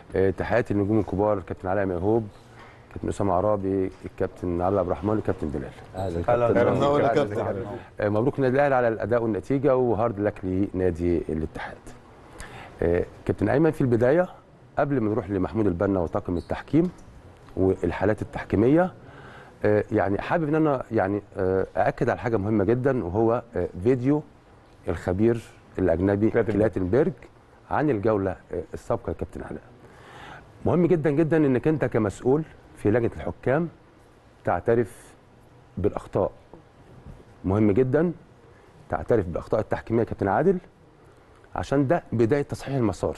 آه، تحياتي للنجوم الكبار الكابتن علاء ميهوب كابتن اسامه عرابي الكابتن علي عبد الرحمن الكابتن بلال اهلا هلا كابتن. منور يا أهلا كابتن. كابتن. آه، مبروك النادي الاهلي على الاداء والنتيجه وهارد لك لنادي الاتحاد آه، كابتن ايمن في البدايه قبل ما نروح لمحمود البنا وطاقم التحكيم والحالات التحكيميه آه، يعني حابب ان انا يعني آه، ااكد على حاجه مهمه جدا وهو آه، فيديو الخبير الاجنبي كلاتنبرج. كلاتنبرج عن الجوله آه، السابقه يا كابتن علاء مهم جدا جدا انك انت كمسؤول في لجنه الحكام تعترف بالاخطاء مهم جدا تعترف بالاخطاء التحكيميه يا كابتن عادل عشان ده بدايه تصحيح المسار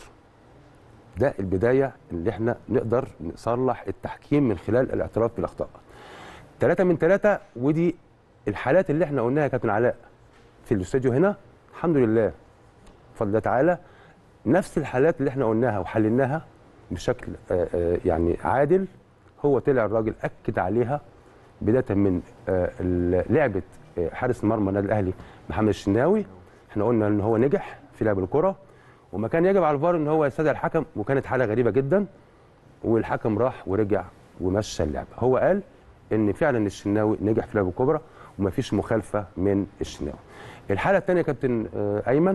ده البدايه اللي احنا نقدر نصلح التحكيم من خلال الاعتراف بالاخطاء ثلاثة من ثلاثة ودي الحالات اللي احنا قلناها يا كابتن علاء في الاستوديو هنا الحمد لله بفضل الله تعالى نفس الحالات اللي احنا قلناها وحللناها بشكل آه، آه، يعني عادل هو طلع الراجل اكد عليها بدايه من آه، ال- لعبه آه، حارس مرمى النادي الاهلي محمد الشناوي احنا قلنا ان هو نجح في لعب الكره وما كان يجب على الفار ان هو يستدعي الحكم وكانت حاله غريبه جدا والحكم راح ورجع ومشى اللعبه هو قال ان فعلا الشناوي نجح في لعب الكبرى ومفيش مخالفه من الشناوي الحاله الثانيه يا كابتن آه، ايمن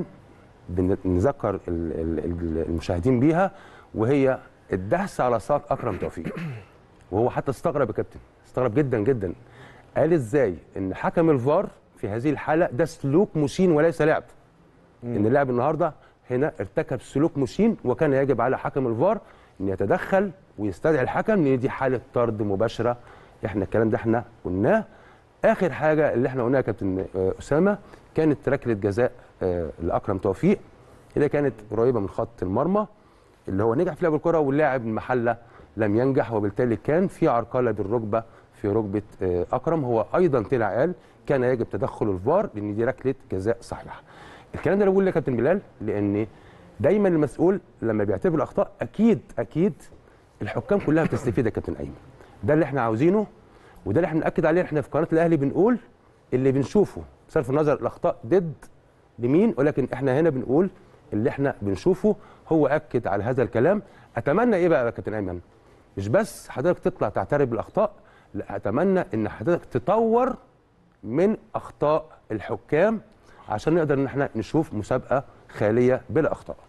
بنذكر ال- ال- ال- المشاهدين بيها وهي الدهس على ساق اكرم توفيق وهو حتى استغرب يا كابتن استغرب جدا جدا قال ازاي ان حكم الفار في هذه الحاله ده سلوك مشين وليس لعب ان اللاعب النهارده هنا ارتكب سلوك مشين وكان يجب على حكم الفار ان يتدخل ويستدعي الحكم لان دي حاله طرد مباشره احنا الكلام ده احنا قلناه اخر حاجه اللي احنا قلناها يا كابتن آه، اسامه كانت ركله جزاء آه، لاكرم توفيق اللي كانت قريبه من خط المرمى اللي هو نجح في لعب الكره واللاعب المحله لم ينجح وبالتالي كان في عرقله بالركبه في ركبه آه، اكرم هو ايضا طلع قال كان يجب تدخل الفار لان دي ركله جزاء صحيحه الكلام ده انا بقول لك يا كابتن بلال لان دايما المسؤول لما بيعتبر الاخطاء اكيد اكيد الحكام كلها بتستفيد يا كابتن ايمن ده اللي احنا عاوزينه وده اللي احنا بناكد عليه احنا في قناه الاهلي بنقول اللي بنشوفه بصرف النظر الاخطاء ضد لمين ولكن احنا هنا بنقول اللي احنا بنشوفه هو اكد على هذا الكلام اتمنى ايه بقى يا كابتن ايمن مش بس حضرتك تطلع تعترف بالاخطاء لا اتمنى ان حضرتك تطور من اخطاء الحكام عشان نقدر ان احنا نشوف مسابقه خاليه بلا اخطاء